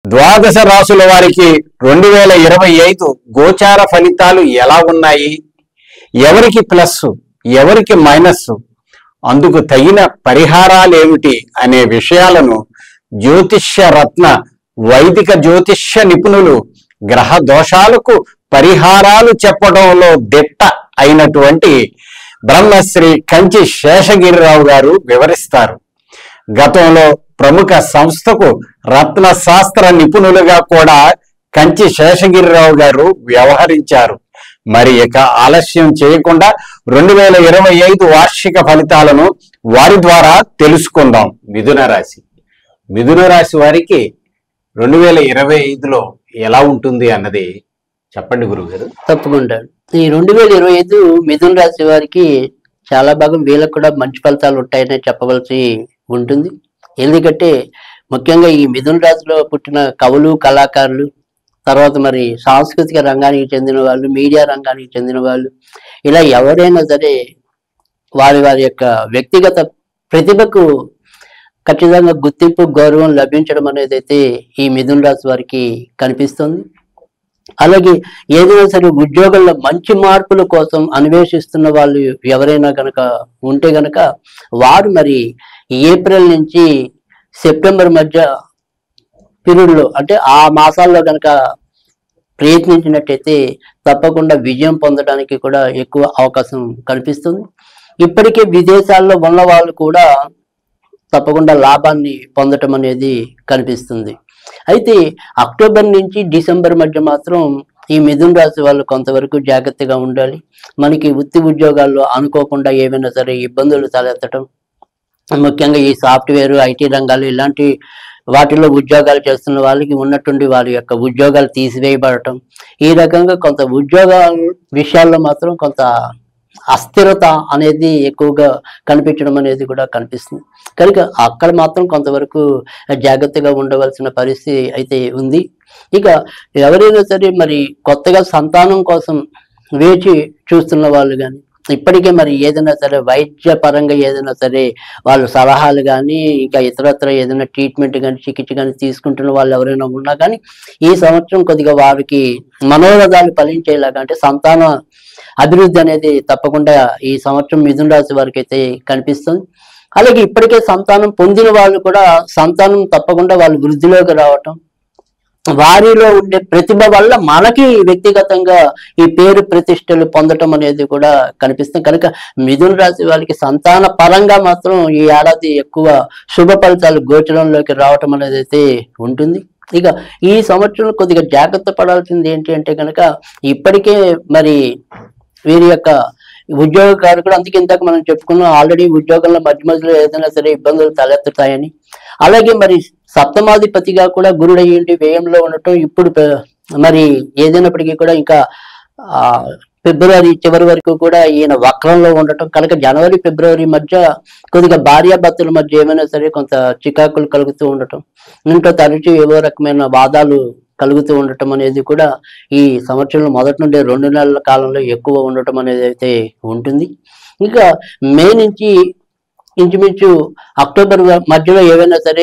ద్వాదశ రాసుల వారికి రెండు వేల ఇరవై ఐదు గోచార ఫలితాలు ఎలా ఉన్నాయి ఎవరికి ప్లస్ ఎవరికి మైనస్ అందుకు తగిన పరిహారాలేమిటి అనే విషయాలను జ్యోతిష్య రత్న వైదిక జ్యోతిష్య నిపుణులు గ్రహ దోషాలకు పరిహారాలు చెప్పడంలో దిట్ట అయినటువంటి బ్రహ్మశ్రీ కంచి శేషగిరిరావు గారు వివరిస్తారు గతంలో ప్రముఖ సంస్థకు రత్న శాస్త్ర నిపుణులుగా కూడా కంచి శేషగిరిరావు గారు వ్యవహరించారు మరి ఇక ఆలస్యం చేయకుండా రెండు వేల ఇరవై ఐదు వార్షిక ఫలితాలను వారి ద్వారా తెలుసుకుందాం మిథున రాశి మిథున రాశి వారికి రెండు వేల ఇరవై ఐదులో ఎలా ఉంటుంది అన్నది చెప్పండి గురుగారు తప్పకుండా ఈ రెండు వేల ఇరవై ఐదు మిథున రాశి వారికి చాలా భాగం వీళ్ళకు కూడా మంచి ఫలితాలు ఉంటాయని చెప్పవలసి ఉంటుంది ఎందుకంటే ముఖ్యంగా ఈ మిథున రాశిలో పుట్టిన కవులు కళాకారులు తర్వాత మరి సాంస్కృతిక రంగానికి చెందిన వాళ్ళు మీడియా రంగానికి చెందిన వాళ్ళు ఇలా ఎవరైనా సరే వారి వారి యొక్క వ్యక్తిగత ప్రతిభకు ఖచ్చితంగా గుర్తింపు గౌరవం లభించడం అనేది అయితే ఈ మిథున రాశి వారికి కనిపిస్తుంది అలాగే ఏదైనా సరే ఉద్యోగంలో మంచి మార్పుల కోసం అన్వేషిస్తున్న వాళ్ళు ఎవరైనా కనుక ఉంటే గనక వారు మరి ఏప్రిల్ నుంచి సెప్టెంబర్ మధ్య పీరియడ్లో అంటే ఆ మాసాల్లో కనుక ప్రయత్నించినట్టయితే తప్పకుండా విజయం పొందడానికి కూడా ఎక్కువ అవకాశం కనిపిస్తుంది ఇప్పటికే విదేశాల్లో ఉన్న వాళ్ళు కూడా తప్పకుండా లాభాన్ని పొందటం అనేది కనిపిస్తుంది అయితే అక్టోబర్ నుంచి డిసెంబర్ మధ్య మాత్రం ఈ మిథున రాశి వాళ్ళు కొంతవరకు జాగ్రత్తగా ఉండాలి మనకి వృత్తి ఉద్యోగాల్లో అనుకోకుండా ఏమైనా సరే ఇబ్బందులు తలెత్తడం ముఖ్యంగా ఈ సాఫ్ట్వేర్ ఐటీ రంగాలు ఇలాంటి వాటిలో ఉద్యోగాలు చేస్తున్న వాళ్ళకి ఉన్నట్టుండి వారి యొక్క ఉద్యోగాలు తీసివేయబడటం ఈ రకంగా కొంత ఉద్యోగాల విషయాల్లో మాత్రం కొంత అస్థిరత అనేది ఎక్కువగా కనిపించడం అనేది కూడా కనిపిస్తుంది కనుక అక్కడ మాత్రం కొంతవరకు జాగ్రత్తగా ఉండవలసిన పరిస్థితి అయితే ఉంది ఇక ఎవరైనా సరే మరి కొత్తగా సంతానం కోసం వేచి చూస్తున్న వాళ్ళు కానీ ఇప్పటికే మరి ఏదైనా సరే వైద్య పరంగా ఏదైనా సరే వాళ్ళు సలహాలు కానీ ఇంకా ఇతరత్ర ఏదైనా ట్రీట్మెంట్ కానీ చికిత్స కానీ తీసుకుంటున్న వాళ్ళు ఎవరైనా ఉన్నా కానీ ఈ సంవత్సరం కొద్దిగా వారికి మనోరథాలు ఫలించేలాగా అంటే సంతాన అభివృద్ధి అనేది తప్పకుండా ఈ సంవత్సరం మిథున రాశి వారికి అయితే కనిపిస్తుంది అలాగే ఇప్పటికే సంతానం పొందిన వాళ్ళు కూడా సంతానం తప్పకుండా వాళ్ళు వృద్ధిలోకి రావటం వారిలో ఉండే ప్రతిభ వల్ల మనకి వ్యక్తిగతంగా ఈ పేరు ప్రతిష్టలు పొందటం అనేది కూడా కనిపిస్తుంది కనుక మిథున రాశి వాళ్ళకి సంతాన పరంగా మాత్రం ఈ ఏడాది ఎక్కువ శుభ ఫలితాలు గోచరంలోకి రావటం అనేది అయితే ఉంటుంది ఇక ఈ సంవత్సరం కొద్దిగా జాగ్రత్త పడాల్సింది ఏంటి అంటే కనుక ఇప్పటికే మరి వీరి యొక్క ఉద్యోగకారు కూడా అందుకే ఇందాక మనం చెప్పుకున్నాం ఆల్రెడీ ఉద్యోగంలో మధ్య మధ్యలో ఏదైనా సరే ఇబ్బందులు తలెత్తుతాయని అలాగే మరి సప్తమాధిపతిగా కూడా గురుడు అయ్యిండి వ్యయంలో ఉండటం ఇప్పుడు పె- మరి ఏదైనప్పటికీ కూడా ఇంకా ఆ ఫిబ్రవరి చివరి వరకు కూడా ఈయన వక్రంలో ఉండటం కనుక జనవరి ఫిబ్రవరి మధ్య కొద్దిగా భార్యాభర్తల మధ్య ఏమైనా సరే కొంత చికాకులు కలుగుతూ ఉండటం ఇంట్లో తరచూ ఏవో రకమైన వాదాలు కలుగుతూ ఉండటం అనేది కూడా ఈ సంవత్సరంలో మొదటి నుండి రెండు నెలల కాలంలో ఎక్కువ ఉండటం అనేది అయితే ఉంటుంది ఇంకా మే నుంచి ఇంచుమించు అక్టోబర్ వ- మధ్యలో ఏవైనా సరే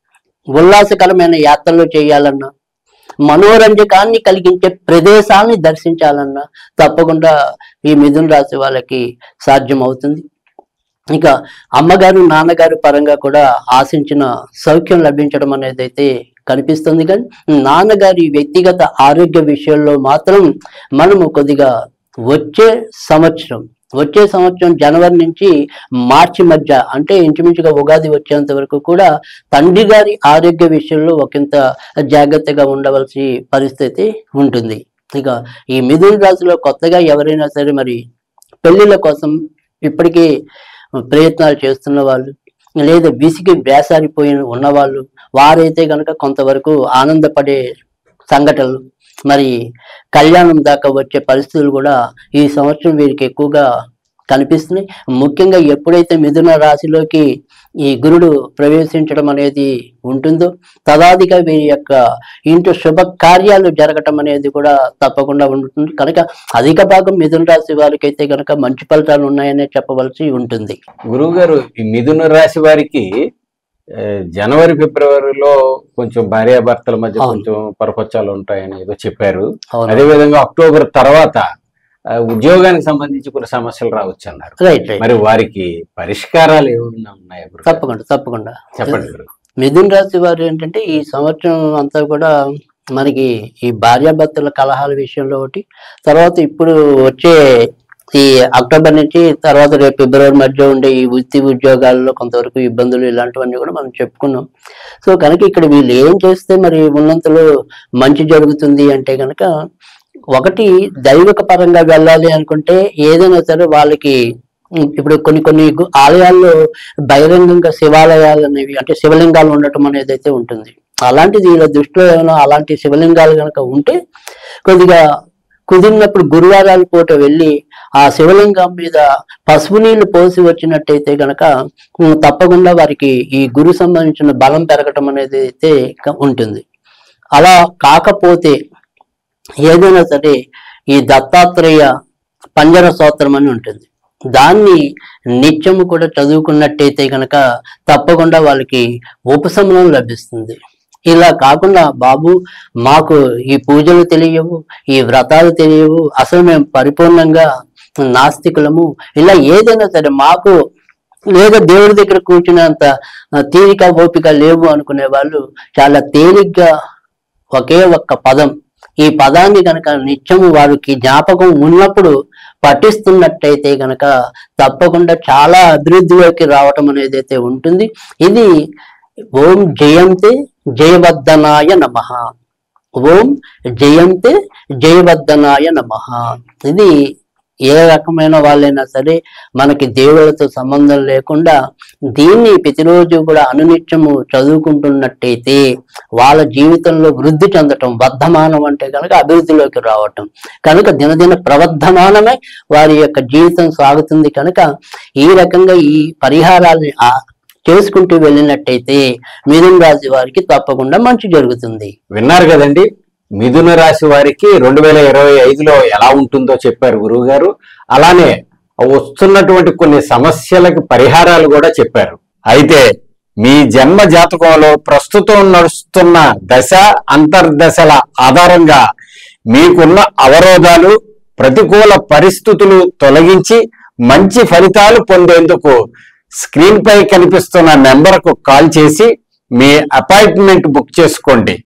ఉల్లాసకరమైన యాత్రలు చేయాలన్నా మనోరంజకాన్ని కలిగించే ప్రదేశాలని దర్శించాలన్నా తప్పకుండా ఈ మిథున రాశి వాళ్ళకి సాధ్యం అవుతుంది ఇక అమ్మగారు నాన్నగారు పరంగా కూడా ఆశించిన సౌఖ్యం లభించడం అనేది అయితే కనిపిస్తుంది కానీ నాన్నగారి వ్యక్తిగత ఆరోగ్య విషయంలో మాత్రం మనము కొద్దిగా వచ్చే సంవత్సరం వచ్చే సంవత్సరం జనవరి నుంచి మార్చి మధ్య అంటే ఇంచుమించుగా ఉగాది వచ్చేంత వరకు కూడా తండ్రి గారి ఆరోగ్య విషయంలో ఒకంత జాగ్రత్తగా ఉండవలసి పరిస్థితి ఉంటుంది ఇక ఈ మిథున రాశిలో కొత్తగా ఎవరైనా సరే మరి పెళ్లిళ్ళ కోసం ఇప్పటికీ ప్రయత్నాలు చేస్తున్న వాళ్ళు లేదా విసిగి వేసారిపోయిన ఉన్నవాళ్ళు వారైతే కనుక కొంతవరకు ఆనందపడే సంఘటనలు మరి కళ్యాణం దాకా వచ్చే పరిస్థితులు కూడా ఈ సంవత్సరం వీరికి ఎక్కువగా కనిపిస్తున్నాయి ముఖ్యంగా ఎప్పుడైతే మిథున రాశిలోకి ఈ గురుడు ప్రవేశించడం అనేది ఉంటుందో తదాదిగా వీరి యొక్క ఇంట్లో శుభ కార్యాలు జరగటం అనేది కూడా తప్పకుండా ఉంటుంది కనుక అధిక భాగం మిథున రాశి వారికి అయితే కనుక మంచి ఫలితాలు ఉన్నాయనే చెప్పవలసి ఉంటుంది గురువు గారు ఈ మిథున రాశి వారికి ఏ, జనవరి ఫిబ్రవరిలో కొంచెం భార్యాభర్తల మధ్య అవును. కొంచెం పరపచ్చాలు ఉంటాయని ఏదో చెప్పారు అవును అదేవిధంగా అక్టోబర్ తర్వాత ఆ, ఉద్యోగానికి సంబంధించి కొన్ని సమస్యలు రావచ్చు అన్నారు రైట్ రైట్ మరి వారికి పరిష్కారాలు ఏమైనా ఉన్నాయా గురుగారు? తప్పకుండా తప్పకుండా చెప్పండి గురు మిథున్ రాశి వారు ఏంటంటే ఈ సంవత్సరం అంతా కూడా మనకి ఈ భార్యాభర్తల కలహాల విషయంలో ఒకటి తర్వాత ఇప్పుడు వచ్చే ఈ అక్టోబర్ నుంచి తర్వాత రేపు ఫిబ్రవరి మధ్య ఉండే ఈ వృత్తి ఉద్యోగాల్లో కొంతవరకు ఇబ్బందులు ఇలాంటివన్నీ కూడా మనం చెప్పుకున్నాం సో కనుక ఇక్కడ వీళ్ళు ఏం చేస్తే మరి ఉన్నంతలో మంచి జరుగుతుంది అంటే కనుక ఒకటి దైవిక పరంగా వెళ్ళాలి అనుకుంటే ఏదైనా సరే వాళ్ళకి ఇప్పుడు కొన్ని కొన్ని గు- ఆలయాల్లో బహిరంగంగా శివాలయాలు అనేవి అంటే శివలింగాలు ఉండటం అనేది అయితే ఉంటుంది అలాంటిది వీళ్ళ దృష్టిలో ఏమైనా అలాంటి శివలింగాలు కనుక ఉంటే కొద్దిగా కుదిరినప్పుడు గురువారాల పూట వెళ్ళి ఆ శివలింగం మీద పసుపు నీళ్లు పోసి వచ్చినట్టయితే గనక ఉమ్, తప్పకుండా వారికి ఈ గురు సంబంధించిన బలం పెరగటం అనేది అయితే క- ఉంటుంది అలా కాకపోతే ఏదైనా సరే ఈ దత్తాత్రేయ పంజర స్తోత్రం అని ఉంటుంది దాన్ని నిత్యము కూడా చదువుకున్నట్టయితే కనుక తప్పకుండా వాళ్ళకి ఉపశమనం లభిస్తుంది ఇలా కాకుండా బాబు మాకు ఈ పూజలు తెలియవు ఈ వ్రతాలు తెలియవు అసలు మేము పరిపూర్ణంగా నాస్తికులము ఇలా ఏదైనా సరే మాకు లేదా దేవుడి దగ్గర కూర్చునేంత ఆ, తీరిక ఓపిక లేవు అనుకునే వాళ్ళు చాలా తేలిగ్గా ఒకే ఒక్క పదం ఈ పదాన్ని కనుక నిత్యము వారికి జ్ఞాపకం ఉన్నప్పుడు పఠిస్తున్నట్టయితే గనక తప్పకుండా చాలా అభివృద్ధిలోకి రావటం అనేది అయితే ఉంటుంది ఇది ఓం జయంతే జయవర్ధనాయ నమ ఓం జయంతే జయవర్ధనాయ నమ ఇది ఏ రకమైన వాళ్ళైనా సరే మనకి దేవుళ్ళతో సంబంధం లేకుండా దీన్ని ప్రతిరోజు కూడా అనునిత్యము చదువుకుంటున్నట్టయితే వాళ్ళ జీవితంలో వృద్ధి చెందటం వర్ధమానం అంటే కనుక అభివృద్ధిలోకి రావటం కనుక దినదిన ప్రవర్ధమానమే వారి యొక్క జీవితం సాగుతుంది కనుక ఈ రకంగా ఈ పరిహారాల్ని ఆ చేసుకుంటూ వెళ్ళినట్టయితే మిథున రాశి వారికి తప్పకుండా మంచి జరుగుతుంది విన్నారు కదండి మిథున రాశి వారికి రెండు వేల ఇరవై ఐదులో ఎలా ఉంటుందో చెప్పారు గురువు గారు అలానే వస్తున్నటువంటి కొన్ని సమస్యలకు పరిహారాలు కూడా చెప్పారు అయితే మీ జన్మ జాతకంలో ప్రస్తుతం నడుస్తున్న దశ అంతర్దశల ఆధారంగా మీకున్న అవరోధాలు ప్రతికూల పరిస్థితులు తొలగించి మంచి ఫలితాలు పొందేందుకు స్క్రీన్ పై కనిపిస్తున్న నెంబర్కు కాల్ చేసి మీ అపాయింట్మెంట్ బుక్ చేసుకోండి